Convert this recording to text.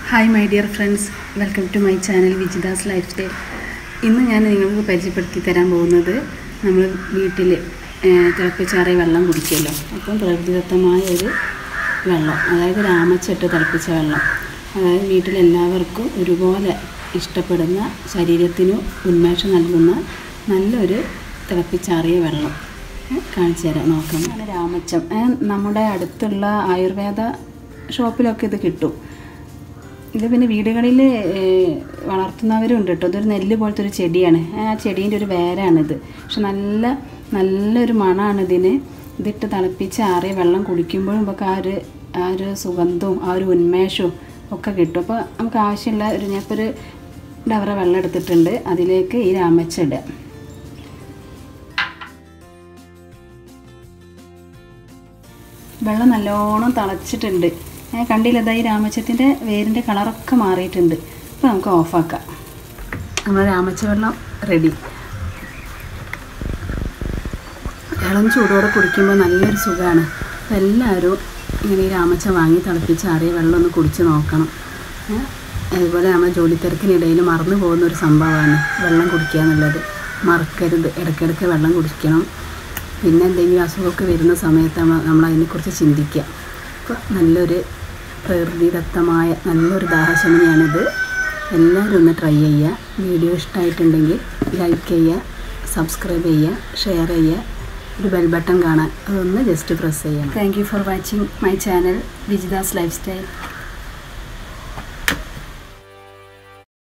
hi my dear friends welcome to my channel Vijitha's life style ഇന്ന് ഞാൻ നിങ്ങൾക്ക് പരിചയപ്പെടുത്തി തരാൻ പോകുന്നത് നമ്മൾ വീട്ടിൽ തിളപ്പിച്ചാറിയ വെള്ളം കുടിക്കുമല്ലോ അപ്പം പ്രകൃതിദത്തമായ ഒരു വെള്ളം അതായത് രാമച്ചട്ട് തിളപ്പിച്ച വെള്ളം അതായത് വീട്ടിലെല്ലാവർക്കും ഒരുപോലെ ഇഷ്ടപ്പെടുന്ന ശരീരത്തിന് ഉന്മേഷം നൽകുന്ന നല്ലൊരു തിളപ്പിച്ചാറിയ വെള്ളം ഏ, കാണിച്ചു തരാം നോക്കാം അങ്ങനെ രാമച്ചം ഏ, നമ്മുടെ അടുത്തുള്ള ആയുർവേദ ഷോപ്പിലൊക്കെ ഇത് കിട്ടും ഇത് പിന്നെ വീടുകളിൽ വളർത്തുന്നവരും ഉണ്ട് കേട്ടോ ഇതൊരു നെല്ല് പോലത്തെ ഒരു ചെടിയാണ് ആ ചെടീൻ്റെ ഒരു വേരാണിത് പക്ഷെ നല്ല നല്ലൊരു മണമാണ് ഇതിന് ഇതിട്ട് തിളപ്പിച്ച് ആറിയ വെള്ളം കുടിക്കുമ്പോഴും നമുക്ക് ആ ഒരു ആ ഒരു സുഗന്ധവും ആ ഒരു ഉന്മേഷവും ഒക്കെ കിട്ടും അപ്പോൾ നമുക്ക് ആവശ്യമുള്ള ഒരു ഞാനിപ്പോൾ ഒരു ഡവറ വെള്ളം എടുത്തിട്ടുണ്ട് അതിലേക്ക് ഈ രാമച്ച ഇടുക വെള്ളം നല്ലോണം തിളച്ചിട്ടുണ്ട് ഏ, കണ്ടില്ല ഇതാ ഈ രാമച്ചത്തിൻ്റെ വേരിൻ്റെ കളറൊക്കെ മാറിയിട്ടുണ്ട് അപ്പോൾ നമുക്ക് ഓഫാക്കാം നമ്മുടെ രാമച്ച വെള്ളം റെഡി ഇളം ചൂടോടെ കുടിക്കുമ്പോൾ നല്ലൊരു സുഖമാണ് അപ്പോൾ എല്ലാവരും ഇങ്ങനെ ഈ രാമച്ച വാങ്ങി തിളപ്പിച്ച് ആറിയ വെള്ളം ഒന്ന് കുടിച്ച് നോക്കണം ഏ, അതുപോലെ നമ്മൾ ജോലിത്തിരക്കിനിടയിൽ മറന്നു പോകുന്ന ഒരു സംഭവമാണ് വെള്ളം കുടിക്കുക എന്നുള്ളത് മറക്കരുത് ഇടയ്ക്കിടയ്ക്ക് വെള്ളം കുടിക്കണം പിന്നെ എന്തെങ്കിലും അസുഖമൊക്കെ വരുന്ന സമയത്ത് നമ്മൾ നമ്മൾ അതിനെക്കുറിച്ച് ചിന്തിക്കുക അപ്പോൾ നല്ലൊരു പ്രകൃതിദത്തമായ നല്ലൊരു ദാഹശമനിയാണിത് എല്ലാവരും ഒന്ന് ട്രൈ ചെയ്യുക വീഡിയോ ഇഷ്ടമായിട്ടുണ്ടെങ്കിൽ ലൈക്ക് ചെയ്യുക സബ്സ്ക്രൈബ് ചെയ്യുക ഷെയർ ചെയ്യുക ഒരു ബെൽ ബട്ടൺ കാണാൻ അതൊന്ന് ജസ്റ്റ് പ്രസ് ചെയ്യണം thank you for watching my channel Vijitha's life style